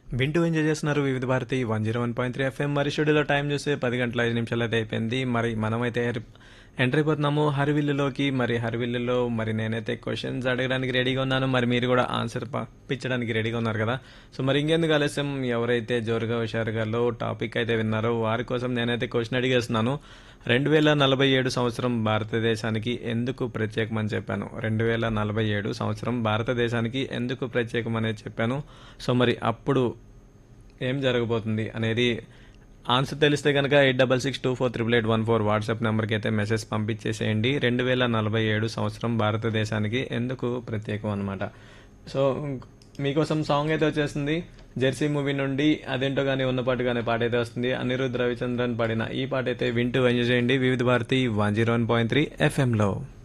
వింటూ ఎంజాయ్ చేస్తున్నారు Vividh Bharati one zero one point three FM మరి షెడ్యూల్లో టైం చూస్తే పది గంటల ఐదు నిమిషాలు అయితే అయిపోయింది మరి మనమైతే ఎంటర్ అయిపోతున్నాము హరివిల్లులోకి మరి హరివిల్లులో మరి నేనైతే క్వశ్చన్స్ అడగడానికి రెడీగా ఉన్నాను మరి మీరు కూడా ఆన్సర్ పంపించడానికి రెడీగా ఉన్నారు కదా సో మరి ఇంకెందుకు ఆలస్యం ఎవరైతే జోరుగా హుషారుగాలో టాపిక్ అయితే విన్నారో వారి కోసం నేనైతే క్వశ్చన్ అడిగేస్తున్నాను రెండు వేల నలభై ఏడు సంవత్సరం భారతదేశానికి ఎందుకు ప్రత్యేకమని చెప్పాను రెండు వేల నలభై ఏడు సంవత్సరం భారతదేశానికి ఎందుకు ప్రత్యేకం అనేది చెప్పాను సో మరి అప్పుడు ఏం జరగబోతుంది అనేది ఆన్సర్ తెలిస్తే కనుక eight double six two four triple eight one four WhatsApp నెంబర్కి అయితే మెసేజ్ పంపించేసేయండి రెండు వేల నలభై ఏడు సంవత్సరం భారతదేశానికి ఎందుకు ప్రత్యేకం అనమాట సో మీకోసం సాంగ్ అయితే వచ్చేస్తుంది జెర్సీ మూవీ నుండి అదేంటో కానీ ఉన్న పాటు కానీ పాట అయితే వస్తుంది అనిరుద్ రవిచంద్రన్ పాడిన ఈ పాట అయితే వింటూ ఎంజాయ్ చేయండి Vividh Bharati one zero one point three ఎఫ్ఎంలో